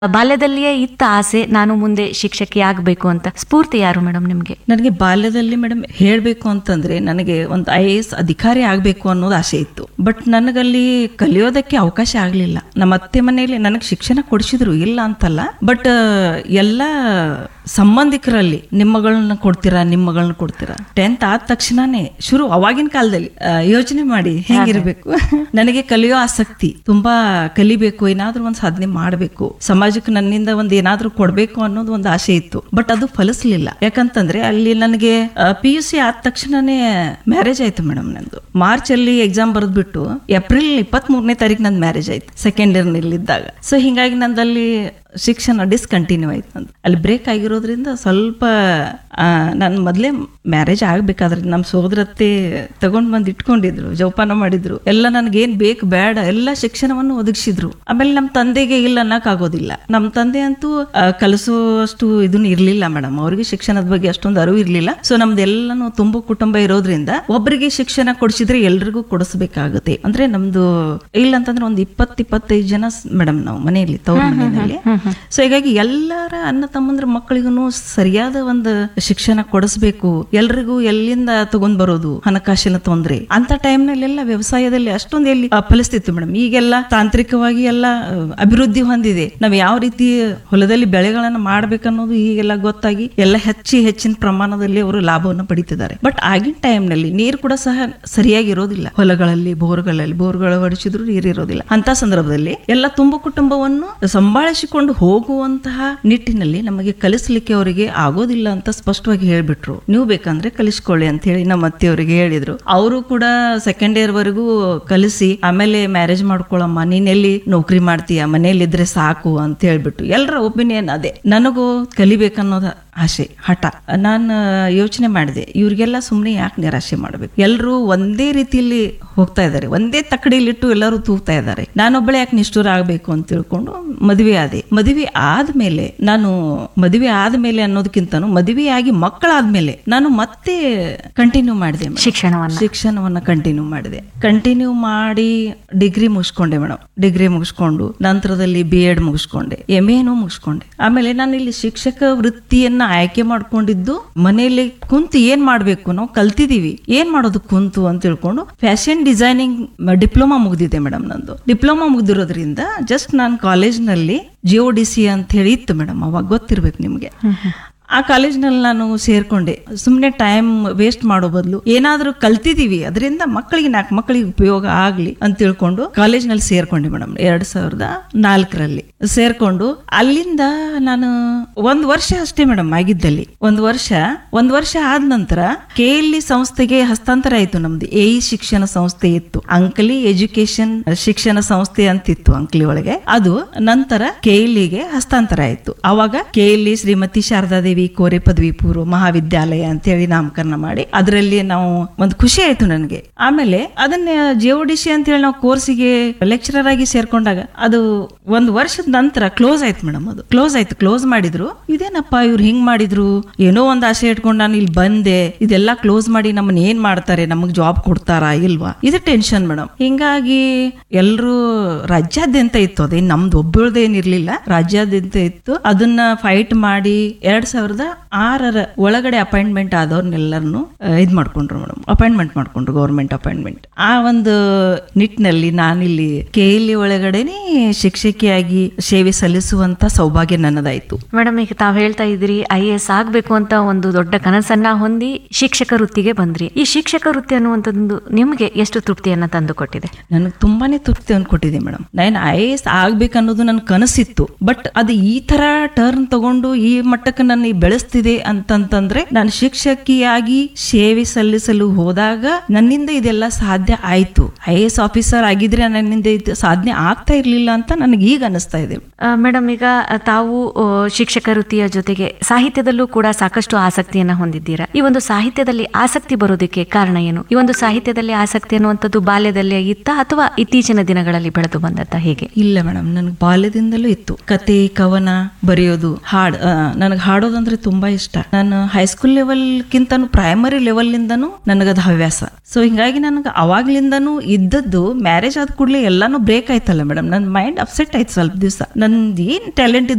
ಬಾಲ್ಯದಲ್ಲಿಯೇ ಇತ್ತ ಆಸೆ ನಾನು ಮುಂದೆ ಶಿಕ್ಷಕಿ ಆಗಬೇಕು ಅಂತ ಸ್ಫೂರ್ತಿ ಯಾರು ಮೇಡಮ್ ನಿಮ್ಗೆ ನನಗೆ ಬಾಲ್ಯದಲ್ಲಿ ಮೇಡಮ್ ಹೇಳಬೇಕು ಅಂತಂದ್ರೆ ನನಗೆ ಒಂದು ಐ ಎ ಎಸ್ ಅಧಿಕಾರಿ ಆಗಬೇಕು ಅನ್ನೋದು ಆಸೆ ಇತ್ತು ಬಟ್ ನನಗಲ್ಲಿ ಕಲಿಯೋದಕ್ಕೆ ಅವಕಾಶ ಆಗಲಿಲ್ಲ ನಮ್ಮ ಅತ್ತೆ ಮನೆಯಲ್ಲಿ ನನಗೆ ಶಿಕ್ಷಣ ಕೊಡಿಸಿದ್ರು ಇಲ್ಲ ಅಂತಲ್ಲ ಬಟ್ ಎಲ್ಲ ಸಂಬಂಧಿಕರಲ್ಲಿ ನಿಮ್ಮಗಳನ್ನ ಕೊಡ್ತೀರಾ ನಿಮ್ಮಗಳನ್ನ ಕೊಡ್ತೀರಾ ಟೆಂತ್ ಆದ ತಕ್ಷಣನೇ ಶುರು ಅವಾಗಿನ ಕಾಲದಲ್ಲಿ ಆ, ಯೋಚನೆ ಮಾಡಿ ಹೆಂಗಿರ್ಬೇಕು ನನಗೆ ಕಲಿಯೋ ಆಸಕ್ತಿ ತುಂಬಾ ಕಲಿಬೇಕು ಏನಾದ್ರೂ ಒಂದು ಸಾಧನೆ ಮಾಡಬೇಕು ಸಮಾಜಕ್ಕೆ ನನ್ನಿಂದ ಒಂದು ಏನಾದ್ರೂ ಕೊಡ್ಬೇಕು ಅನ್ನೋದು ಒಂದು ಆಸೆ ಇತ್ತು ಬಟ್ ಅದು ಫಲಿಸ್ಲಿಲ್ಲ ಯಾಕಂತಂದ್ರೆ ಅಲ್ಲಿ ನನಗೆ ಪಿ ಯು ಸಿ ಆದ ತಕ್ಷಣನೇ ಮ್ಯಾರೇಜ್ ಆಯ್ತು ಮೇಡಮ್ ನಂದು ಮಾರ್ಚ್ ಅಲ್ಲಿ ಎಕ್ಸಾಮ್ ಬರೆದ್ಬಿಟ್ಟು ಏಪ್ರಿಲ್ ಇಪ್ಪತ್ತ್ ಮೂರನೇ ತಾರೀಕು ನಂದು ಮ್ಯಾರೇಜ್ ಆಯ್ತು ಸೆಕೆಂಡ್ ಇಯರ್ ಇದ್ದಾಗ ಸೊ ಹಿಂಗಾಗಿ ನಂದಲ್ಲಿ ಶಿಕ್ಷಣ ಡಿಸ್ಕಂಟಿನ್ಯೂ ಆಯ್ತು ನಂದು ಅಲ್ಲಿ ಬ್ರೇಕ್ ಆಗಿರೋದ್ರಿಂದ ಸ್ವಲ್ಪ ನಾನು ಮೊದಲೇ ಮ್ಯಾರೇಜ್ ಆಗ್ಬೇಕಾದ್ರೆ ನಮ್ಮ ಸೋದರತ್ತೆ ತಗೊಂಡ್ ಬಂದು ಇಟ್ಕೊಂಡಿದ್ರು ಜೋಪಾನ ಮಾಡಿದ್ರು ಎಲ್ಲ ನನಗೇನ್ ಬೇಕು ಬೇಡ ಎಲ್ಲ ಶಿಕ್ಷಣವನ್ನು ಒದಗಿಸಿದ್ರು ಆಮೇಲೆ ನಮ್ಮ ತಂದೆಗೆ ಇಲ್ಲ ಅನ್ನಕ್ ಆಗೋದಿಲ್ಲ ನಮ್ಮ ತಂದೆ ಅಂತೂ ಆ, ಕಲಿಸುವಷ್ಟು ಇದನ್ನ ಇರ್ಲಿಲ್ಲ ಮೇಡಮ್ ಅವ್ರಿಗೆ ಶಿಕ್ಷಣದ ಬಗ್ಗೆ ಅಷ್ಟೊಂದು ಅರಿವು ಇರ್ಲಿಲ್ಲ ಸೊ ನಮ್ದೆಲ್ಲನೂ ತುಂಬು ಕುಟುಂಬ ಇರೋದ್ರಿಂದ ಒಬ್ಬರಿಗೆ ಶಿಕ್ಷಣ ಕೊಡಿಸಿದ್ರೆ ಎಲ್ರಿಗೂ ಕೊಡಿಸ್ಬೇಕಾಗುತ್ತೆ ಅಂದ್ರೆ ನಮ್ದು ಇಲ್ಲ ಅಂತಂದ್ರೆ ಒಂದು ಇಪ್ಪತ್ ಇಪ್ಪತ್ತೈದು ಜನ ಮೇಡಮ್ ನಾವು ಮನೆಯಲ್ಲಿ ತವ್ರ ಮನೆಯಲ್ಲಿ ಸೊ ಹೀಗಾಗಿ ಎಲ್ಲರ ಅಣ್ಣ ತಮ್ಮಂದ್ರ ಮಕ್ಕಳಿಗೂ ಸರಿಯಾದ ಒಂದು ಶಿಕ್ಷಣ ಕೊಡಿಸ್ಬೇಕು ಎಲ್ರಿಗೂ ಎಲ್ಲಿಂದ ತಗೊಂಡ್ ಬರೋದು ಹಣಕಾಸಿನ ತೊಂದ್ರೆ ಅಂತ ಟೈಮ್ ನಲ್ಲೆಲ್ಲ ವ್ಯವಸಾಯದಲ್ಲಿ ಅಷ್ಟೊಂದು ಎಲ್ಲಿ ಆ, ಫಲಿಸ್ತಿತ್ತು ಮೇಡಮ್ ಈಗೆಲ್ಲ ತಾಂತ್ರಿಕವಾಗಿ ಎಲ್ಲ ಆ, ಅಭಿವೃದ್ಧಿ ಹೊಂದಿದೆ ನಾವ್ ಯಾವ ರೀತಿ ಹೊಲದಲ್ಲಿ ಬೆಳೆಗಳನ್ನ ಮಾಡ್ಬೇಕನ್ನೋದು ಈಗೆಲ್ಲ ಗೊತ್ತಾಗಿ ಎಲ್ಲ ಹೆಚ್ಚಿ ಹೆಚ್ಚಿನ ಪ್ರಮಾಣದಲ್ಲಿ ಅವರು ಲಾಭವನ್ನು ಪಡಿತಿದ್ದಾರೆ ಬಟ್ ಆಗಿನ ಟೈಮ್ ನಲ್ಲಿ ನೀರು ಕೂಡ ಸಹ ಸರಿಯಾಗಿ ಇರೋದಿಲ್ಲ ಹೊಲಗಳಲ್ಲಿ ಬೋರ್ಗಳಲ್ಲಿ ಬೋರ್ಗಳು ಹೊಡಿಸಿದ್ರು ನೀರು ಇರೋದಿಲ್ಲ ಅಂತ ಸಂದರ್ಭದಲ್ಲಿ ಎಲ್ಲ ತುಂಬ ಕುಟುಂಬವನ್ನು ಸಂಭಾಳಿಸಿಕೊಂಡು ಹೋಗುವಂತಹ ನಿಟ್ಟಿನಲ್ಲಿ ನಮಗೆ ಕಲಿಸ್ಲಿಕ್ಕೆ ಅವರಿಗೆ ಆಗೋದಿಲ್ಲ ಅಂತ ಸ್ಪಷ್ಟವಾಗಿ ಹೇಳ್ಬಿಟ್ರು ನೀವು ಬೇಕಂದ್ರೆ ಕಲಿಸ್ಕೊಳ್ಳಿ ಅಂತ ಹೇಳಿ ನಮ್ಮ ಅತ್ತೆಯವರಿಗೆ ಹೇಳಿದ್ರು ಅವರು ಕೂಡ ಸೆಕೆಂಡ್ ಇಯರ್ ವರೆಗೂ ಕಲಿಸಿ ಆಮೇಲೆ ಮ್ಯಾರೇಜ್ ಮಾಡ್ಕೊಳಮ್ಮ ನೀನ್ ಎಲ್ಲಿ ನೌಕರಿ ಮಾಡ್ತೀಯ ಮನೇಲಿ ಇದ್ರೆ ಸಾಕು ಅಂತ ಹೇಳ್ಬಿಟ್ಟು ಎಲ್ಲರ ಒಪಿನಿಯನ್ ಅದೇ ನನಗೂ ಕಲಿಬೇಕನ್ನೋದು ಆಸೆ ಹಠ ನಾನು ಯೋಚನೆ ಮಾಡಿದೆ ಇವ್ರಿಗೆಲ್ಲ ಸುಮ್ಮನೆ ಯಾಕೆ ನಿರಾಶೆ ಮಾಡಬೇಕು ಎಲ್ಲರೂ ಒಂದೇ ರೀತಿಯಲ್ಲಿ ಹೋಗ್ತಾ ಇದ್ದಾರೆ ಒಂದೇ ತಕ್ಕಡಿಲಿಟ್ಟು ಎಲ್ಲರೂ ತೂಗ್ತಾ ಇದ್ದಾರೆ ನಾನೊಬ್ಬಳೆ ಯಾಕೆ ನಿಷ್ಠುರ ಆಗಬೇಕು ಅಂತ ತಿಳ್ಕೊಂಡು ಮದುವೆ ಆದೆ ಮದುವೆ ಆದ್ಮೇಲೆ ನಾನು ಮದುವೆ ಆದ್ಮೇಲೆ ಅನ್ನೋದಕ್ಕಿಂತನೂ ಮದುವೆ ಆಗಿ ಮಕ್ಕಳಾದ್ಮೇಲೆ ನಾನು ಮತ್ತೆ ಕಂಟಿನ್ಯೂ ಮಾಡಿದೆ madam. ಶಿಕ್ಷಣವನ್ನ ಶಿಕ್ಷಣವನ್ನ ಕಂಟಿನ್ಯೂ ಮಾಡಿದೆ ಕಂಟಿನ್ಯೂ ಮಾಡಿ ಡಿಗ್ರಿ ಮುಗಿಸ್ಕೊಂಡೆ ಮೇಡಮ್ ಡಿಗ್ರಿ ಮುಗಿಸ್ಕೊಂಡು ನಂತರದಲ್ಲಿ ಬಿ ಎಡ್ ಮುಗಿಸ್ಕೊಂಡೆ ಎಮ್ ಎನೂ ಮುಗಿಸ್ಕೊಂಡೆ ಆಮೇಲೆ ನಾನು ಇಲ್ಲಿ ಶಿಕ್ಷಕ ವೃತ್ತಿಯನ್ನ ಆಯ್ಕೆ ಮಾಡ್ಕೊಂಡಿದ್ದು ಮನೆಯಲ್ಲಿ ಕುಂತು ಏನ್ ಮಾಡ್ಬೇಕು ನಾವು ಕಲ್ತಿದೀವಿ ಏನ್ ಮಾಡೋದು ಕುಂತು ಅಂತ ತಿಳ್ಕೊಂಡು ಫ್ಯಾಷನ್ ಡಿಸೈನಿಂಗ್ ಡಿಪ್ಲೊಮಾ ಮುಗ್ದಿದೆ ಮೇಡಮ್ ನಂದು ಡಿಪ್ಲೊಮಾ ಮುಗ್ದಿರೋದ್ರಿಂದ ಜಸ್ಟ್ ನಾನು ಕಾಲೇಜ್ನಲ್ಲಿ ಜಿಒ ಡಿ ಸಿ ಅಂತ ಹೇಳಿ ಇತ್ತು ಮೇಡಮ್ ಅವಾಗ ಗೊತ್ತಿರ್ಬೇಕು ನಿಮ್ಗೆ ಆ ಕಾಲೇಜ್ನಲ್ಲಿ ನಾನು ಸೇರ್ಕೊಂಡೆ ಸುಮ್ಮನೆ ಟೈಮ್ ವೇಸ್ಟ್ ಮಾಡೋ ಬದಲು ಏನಾದರೂ ಕಲ್ತಿದೀವಿ ಅದರಿಂದ ಮಕ್ಕಳಿಗೆ ನಾಲ್ಕು ಮಕ್ಕಳಿಗೆ ಉಪಯೋಗ ಆಗ್ಲಿ ಅಂತ ತಿಳ್ಕೊಂಡು ಕಾಲೇಜ್ನಲ್ಲಿ ಸೇರ್ಕೊಂಡೆ ಮೇಡಮ್ ಎರಡ್ ಸಾವಿರದ ನಾಲ್ಕರಲ್ಲಿ ಸೇರ್ಕೊಂಡು ಅಲ್ಲಿಂದ ನಾನು ಒಂದ್ ವರ್ಷ ಅಷ್ಟೇ ಮೇಡಮ್ ಆಗಿದ್ದಲ್ಲಿ ಒಂದ್ ವರ್ಷ ಒಂದ್ ವರ್ಷ ಆದ ನಂತರ ಕೆ ಎಲ್ ಸಂಸ್ಥೆಗೆ ಹಸ್ತಾಂತರ ಆಯ್ತು ನಮ್ದು ಎ ಶಿಕ್ಷಣ ಸಂಸ್ಥೆ ಇತ್ತು ಅಂಕಲಿ ಎಜುಕೇಶನ್ ಶಿಕ್ಷಣ ಸಂಸ್ಥೆ ಅಂತಿತ್ತು ಅಂಕಲಿ ಒಳಗೆ ಅದು ನಂತರ ಕೆ ಗೆ ಹಸ್ತಾಂತರ ಆಯ್ತು ಅವಾಗ ಕೆ ಶ್ರೀಮತಿ ಶಾರದಾದೇವಿ ಕೋರೆ ಪದವಿ ಪೂರ್ವ ಮಹಾವಿದ್ಯಾಲಯ ಅಂತ ಹೇಳಿ ನಾಮಕರಣ ಮಾಡಿ ಅದರಲ್ಲಿ ನಾವು ಒಂದು ಖುಷಿ ಆಯ್ತು ನನಗೆ ಆಮೇಲೆ ಅದನ್ನ ಜಿಒಡಿಸಿ ಅಂತ ಹೇಳಿ ನಾವು ಕೋರ್ಸಿಗೆ ಲೆಕ್ಚರರ್ ಆಗಿ ಸೇರ್ಕೊಂಡಾಗ ಅದು ಒಂದು ವರ್ಷದ ನಂತರ ಕ್ಲೋಸ್ ಆಯ್ತು ಮೇಡಮ್ ಅದು ಕ್ಲೋಸ್ ಆಯ್ತು ಕ್ಲೋಸ್ ಮಾಡಿದ್ರು ಇದೇನಪ್ಪ ಇವ್ರು ಹಿಂಗ್ ಮಾಡಿದ್ರು ಏನೋ ಒಂದು ಆಸೆ ಇಟ್ಕೊಂಡು ನಾನು ಇಲ್ಲಿ ಬಂದೆ ಇದೆಲ್ಲ ಕ್ಲೋಸ್ ಮಾಡಿ ನಮ್ಮನ್ನ ಏನ್ ಮಾಡ್ತಾರೆ ನಮಗ್ ಜಾಬ್ ಕೊಡ್ತಾರಾ ಇಲ್ವಾ ಇದು ಟೆನ್ಷನ್ ಮೇಡಮ್ ಹಿಂಗಾಗಿ ಎಲ್ರು ರಾಜ್ಯಾದ್ಯಂತ ಇತ್ತು ಅದೇನ್ ನಮ್ದು ಒಬ್ಬಳದೇನಿರ್ಲಿಲ್ಲ ರಾಜ್ಯಾದ್ಯಂತ ಇತ್ತು ಅದನ್ನ ಫೈಟ್ ಮಾಡಿ ಎರಡ್ ಸಾವಿರದ ಆರರ ಒಳಗಡೆ ಅಪಾಯಿಂಟ್ಮೆಂಟ್ ಆದವ್ರನ್ನೆಲ್ಲರನ್ನು ಇದ್ ಮಾಡ್ಕೊಂಡ್ರು ಮೇಡಮ್ ಅಪಾಯಿಂಟ್ಮೆಂಟ್ ಮಾಡ್ಕೊಂಡ್ರು ಗೌರ್ಮೆಂಟ್ ಅಪಾಯಿಂಟ್ಮೆಂಟ್ ಆ ಒಂದು ನಿಟ್ಟಿನಲ್ಲಿ ನಾನಿಲ್ಲಿ ಕೆ ಎಲ್ ಒಳಗಡೆನೆ ಶಿಕ್ಷಕಿಯಾಗಿ ಸೇವೆ ಸಲ್ಲಿಸುವಂತ ಸೌಭಾಗ್ಯ ನನ್ನದಾಯ್ತು ಮೇಡಮ್ ಈಗ ತಾವ್ ಹೇಳ್ತಾ ಇದ್ರಿ ಐ ಎಸ್ ಆಗ್ಬೇಕು ಅಂತ ಒಂದು ದೊಡ್ಡ ಕನಸನ್ನ ಹೊಂದಿ ಶಿಕ್ಷಕ ವೃತ್ತಿಗೆ ಬಂದ್ರಿ ಈ ಶಿಕ್ಷಕ ವೃತ್ತಿ ಅನ್ನುವಂಥದ್ದು ನಿಮ್ಗೆ ಎಷ್ಟು ತೃಪ್ತಿಯನ್ನ ತಂದು ಕೊಟ್ಟಿದೆ ನನಗೆ ತುಂಬಾನೇ ತೃಪ್ತಿ ಕೊಟ್ಟಿದೆ ಮೇಡಮ್ ನಾನು ಐ ಎ ಎಸ್ ಆಗ್ಬೇಕನ್ನೋದು ನನ್ನ ಕನಸಿತ್ತು ಬಟ್ ಅದು ಈ ತರ ಟರ್ನ್ ತಗೊಂಡು ಈ ಮಟ್ಟಕ್ಕೆ ನನ್ನ ಬೆಳೆಸ್ತಿದೆ ಅಂತಂತಂದ್ರೆ ನಾನು ಶಿಕ್ಷಕಿಯಾಗಿ ಸೇವೆ ಸಲ್ಲಿಸಲು ಹೋದಾಗ ನನ್ನಿಂದ ಇದೆಲ್ಲ ಸಾಧ್ಯ ಆಯ್ತು ಐ ಎ ಎಸ್ ಆಫೀಸರ್ ಆಗಿದ್ರೆ ನನ್ನಿಂದ ಇದು ಸಾಧನೆ ಆಗ್ತಾ ಇರ್ಲಿಲ್ಲ ಅಂತ ನನಗೆ ಈಗ ಅನಿಸ್ತಾ ಇದೆ ಮೇಡಮ್ ಈಗ ತಾವು ಆ, ಶಿಕ್ಷಕ ವೃತ್ತಿಯ ಜೊತೆಗೆ ಸಾಹಿತ್ಯದಲ್ಲೂ ಕೂಡ ಸಾಕಷ್ಟು ಆಸಕ್ತಿಯನ್ನ ಹೊಂದಿದ್ದೀರಾ ಈ ಒಂದು ಸಾಹಿತ್ಯದಲ್ಲಿ ಆಸಕ್ತಿ ಬರೋದಕ್ಕೆ ಕಾರಣ ಏನು ಈ ಒಂದು ಸಾಹಿತ್ಯದಲ್ಲಿ ಆಸಕ್ತಿ ಅನ್ನುವಂಥದ್ದು ಬಾಲ್ಯದಲ್ಲೇ ಇತ್ತ ಅಥವಾ ಇತ್ತೀಚಿನ ದಿನಗಳಲ್ಲಿ ಬೆಳೆದು ಬಂದತ್ತ ಹೇಗೆ ಇಲ್ಲ ಮೇಡಮ್ ನನಗೆ ಬಾಲ್ಯದಿಂದಲೂ ಇತ್ತು ಕತೆ ಕವನ ಬರೆಯೋದು ಹಾಡ್ ನನಗೆ ಹಾಡೋದಂದ್ರೆ ತುಂಬಾ ಇಷ್ಟ ನಾನು ಹೈಸ್ಕೂಲ್ ಲೆವೆಲ್ಗಿಂತನೂ ಪ್ರೈಮರಿ ಲೆವೆಲ್ನಿಂದನೂ ನನಗದು ಹವ್ಯಾಸ ಸೊ ಹಿಂಗಾಗಿ ನನಗೆ ಅವಾಗ್ಲಿಂದನೂ ಇದ್ದದ್ದು ಮ್ಯಾರೇಜ್ ಆದ ಕೂಡಲೇ ಎಲ್ಲಾನು ಬ್ರೇಕ್ ಆಯ್ತಲ್ಲ ಮೇಡಮ್ ನನ್ನ ಮೈಂಡ್ ಅಪ್ಸೆಟ್ ಆಯ್ತು ಸ್ವಲ್ಪ ದಿವಸ ನಂದು ಏನ್ ಟ್ಯಾಲೆಂಟ್